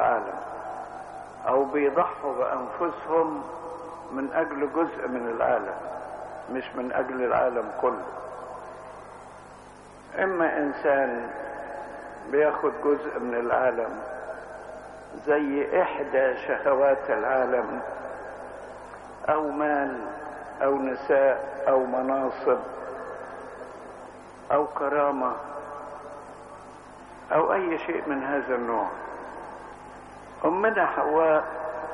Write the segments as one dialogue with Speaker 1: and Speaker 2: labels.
Speaker 1: العالم او بيضحوا بانفسهم من اجل جزء من العالم مش من اجل العالم كله اما انسان بياخد جزء من العالم زي احدى شهوات العالم او مال او نساء او مناصب او كرامه او اي شيء من هذا النوع امنا حواء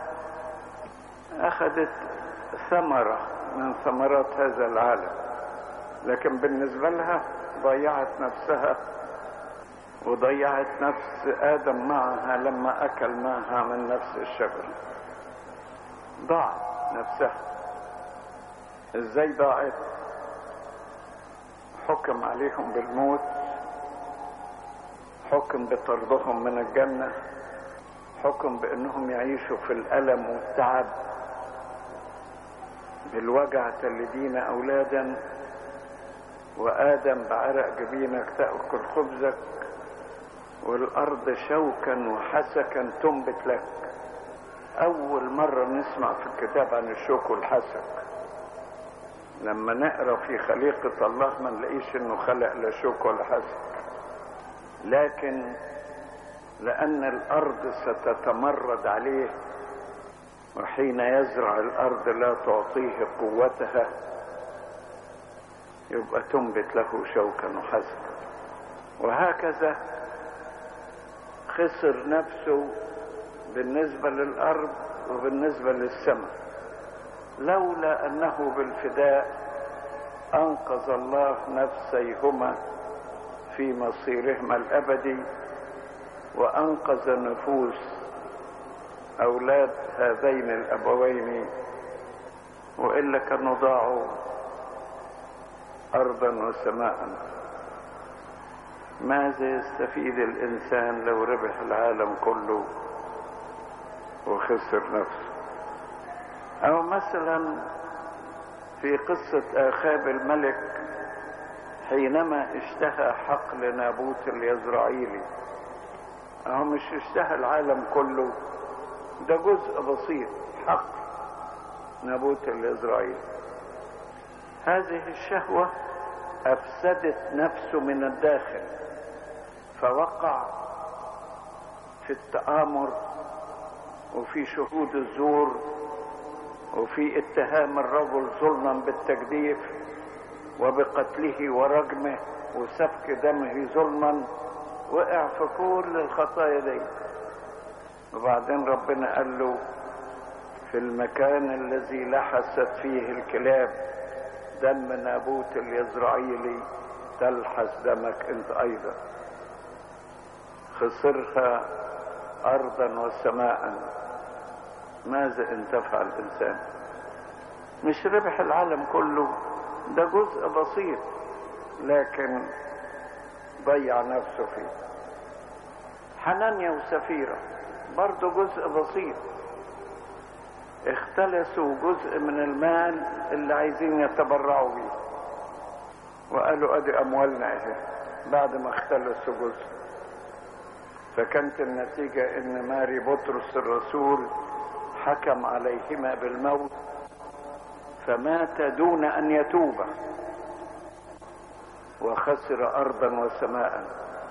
Speaker 1: اخذت ثمره من ثمرات هذا العالم لكن بالنسبه لها ضيعت نفسها وضيعت نفس ادم معها لما اكل معها من نفس الشجر ضاعت نفسها ازاي ضاعت حكم عليهم بالموت حكم بطردهم من الجنه حكم بانهم يعيشوا في الالم والتعب بالوجع تلدين اولادا وادم بعرق جبينك تاكل خبزك والارض شوكا وحسكا تنبت لك اول مره نسمع في الكتاب عن الشوك والحسك لما نقرا في خليقه الله ما نلاقيش انه خلق لا شوك ولا حسك لكن لأن الأرض ستتمرد عليه وحين يزرع الأرض لا تعطيه قوتها يبقى تنبت له شوكا وحسنا وهكذا خسر نفسه بالنسبة للأرض وبالنسبة للسماء لولا أنه بالفداء أنقذ الله نفسيهما في مصيرهما الأبدي وانقذ نفوس اولاد هذين الابوين والا كانوا ضاعوا ارضا وسماء ماذا يستفيد الانسان لو ربح العالم كله وخسر نفسه او مثلا في قصة اخاب الملك حينما اشتهى حقل نابوت اليزرعيلي هو مش اشتهى العالم كله ده جزء بسيط حق نابوت الإسرائيل هذه الشهوة أفسدت نفسه من الداخل فوقع في التآمر وفي شهود الزور وفي اتهام الرجل ظلما بالتجديف وبقتله ورجمه وسفك دمه ظلما وقع في كل الخطايا دي وبعدين ربنا قال له في المكان الذي لحست فيه الكلاب دم نابوت اليزرعيلي تلحس دمك انت ايضا خسرها ارضا وسماء ماذا انتفع الانسان مش ربح العالم كله ده جزء بسيط لكن ضيع نفسه فيه حنانيا وسفيرة برضه جزء بسيط اختلسوا جزء من المال اللي عايزين يتبرعوا بيه وقالوا ادي اموالنا اهي بعد ما اختلسوا جزء فكانت النتيجة ان ماري بطرس الرسول حكم عليهما بالموت فمات دون ان يتوبا وخسر ارضا وسماء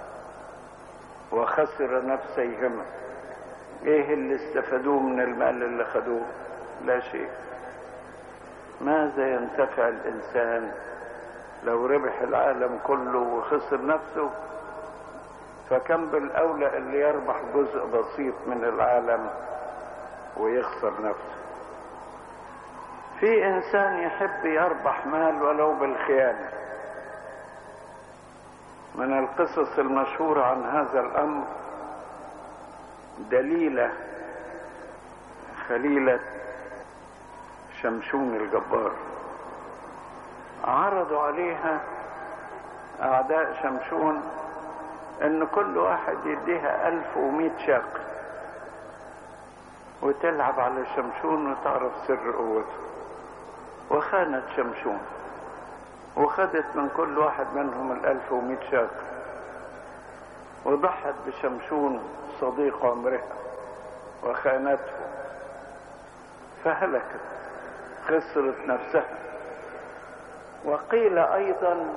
Speaker 1: وخسر نفسيهما ايه اللي استفادوه من المال اللي خدوه لا شيء ماذا ينتفع الانسان لو ربح العالم كله وخسر نفسه فكم بالاولى اللي يربح جزء بسيط من العالم ويخسر نفسه في انسان يحب يربح مال ولو بالخيانه من القصص المشهورة عن هذا الأمر دليلة خليلة شمشون الجبار عرضوا عليها أعداء شمشون إن كل واحد يديها ألف ومئة شاق وتلعب على شمشون وتعرف سر قوته وخانت شمشون وخدت من كل واحد منهم الألف ومئة شاق وضحت بشمشون صديق عمرها وخانته فهلكت خسرت نفسها وقيل ايضا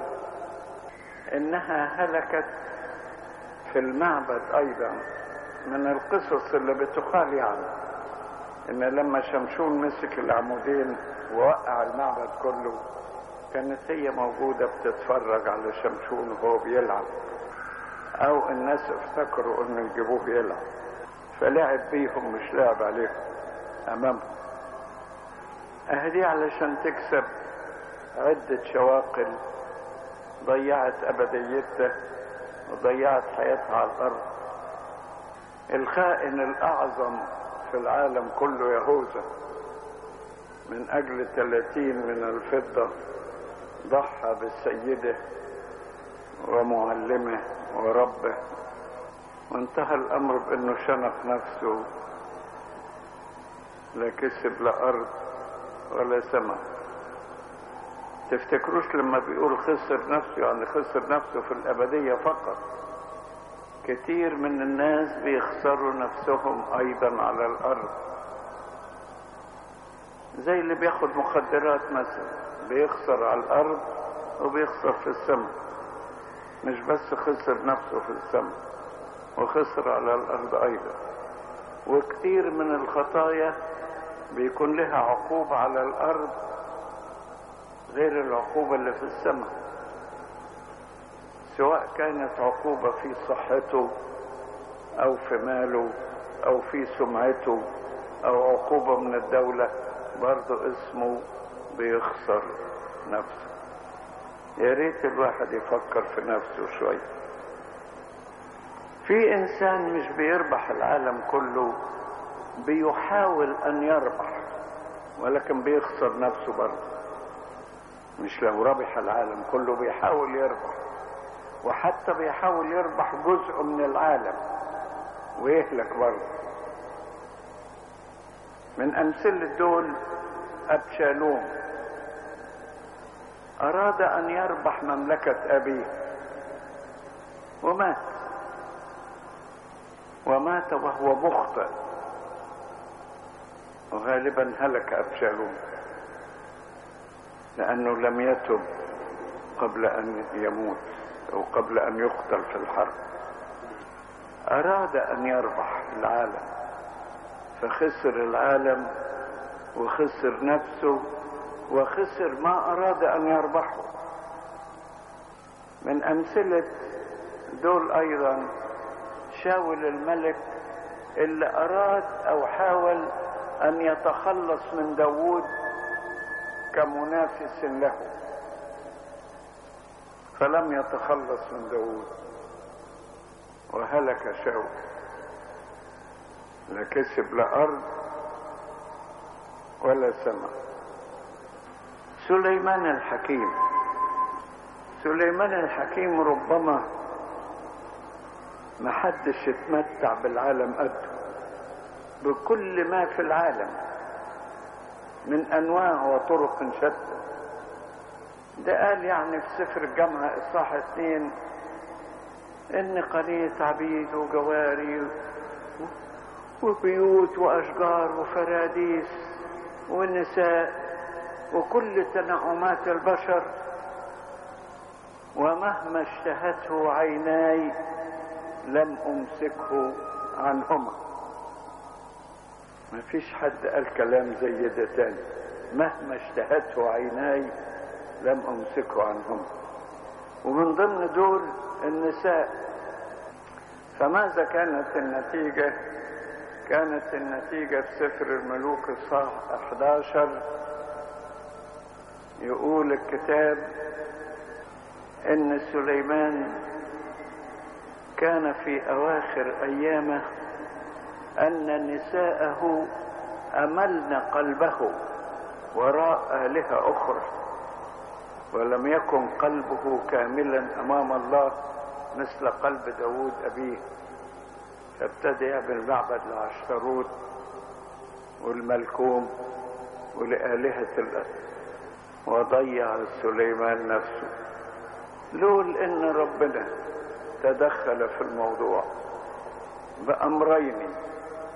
Speaker 1: انها هلكت في المعبد ايضا من القصص اللي بتقال يعني ان لما شمشون مسك العمودين ووقع المعبد كله كانت هي موجودة بتتفرج على شمشون وهو بيلعب او الناس افتكروا انه يجيبوه يلعب فلعب بيهم مش لعب عليهم امامهم اهدي علشان تكسب عدة شواقل ضيعت ابديتها وضيعت حياتها على الارض الخائن الاعظم في العالم كله يهوذا من اجل ثلاثين من الفضة ضحى بالسيدة ومعلمه وربه وانتهى الامر بانه شنق نفسه لا كسب لا ارض ولا سماء تفتكروش لما بيقول خسر نفسه يعني خسر نفسه في الابدية فقط كتير من الناس بيخسروا نفسهم ايضا على الارض زي اللي بياخد مخدرات مثلا بيخسر على الارض وبيخسر في السماء مش بس خسر نفسه في السماء وخسر على الارض ايضا وكتير من الخطايا بيكون لها عقوبة على الارض غير العقوبة اللي في السماء سواء كانت عقوبة في صحته او في ماله او في سمعته او عقوبة من الدولة برضه اسمه بيخسر نفسه يا ريت الواحد يفكر في نفسه شوية في انسان مش بيربح العالم كله بيحاول ان يربح ولكن بيخسر نفسه برضه مش لو ربح العالم كله بيحاول يربح وحتى بيحاول يربح جزء من العالم ويهلك برضه من امثلة دول ابشالوم اراد ان يربح مملكة ابيه ومات ومات وهو مخطئ وغالبا هلك ابشالوم لانه لم يتب قبل ان يموت او قبل ان يقتل في الحرب اراد ان يربح العالم فخسر العالم وخسر نفسه وخسر ما اراد ان يربحه من امثلة دول ايضا شاول الملك اللي اراد او حاول ان يتخلص من داوود كمنافس له فلم يتخلص من داوود وهلك شاول لا كسب لا ارض ولا سماء سليمان الحكيم سليمان الحكيم ربما ما حدش اتمتع بالعالم قده بكل ما في العالم من انواع وطرق شتى ده قال يعني في سفر الجامعة اصحاح اثنين ان قنية عبيد وجواري وبيوت واشجار وفراديس ونساء وكل تنعمات البشر ومهما اشتهته عيناي لم امسكه عنهما ما فيش حد قال كلام زي ده تاني مهما اشتهته عيناي لم امسكه عنهم ومن ضمن دول النساء فماذا كانت النتيجة كانت النتيجة في سفر الملوك الصح 11 يقول الكتاب ان سليمان كان في اواخر ايامه ان نساءه املن قلبه وراء آلهة اخرى ولم يكن قلبه كاملا امام الله مثل قلب داود ابيه فابتدى يعمل معبد لعشتروت والملكوم ولآلهة الأرض وضيع سليمان نفسه لول ان ربنا تدخل في الموضوع بأمرين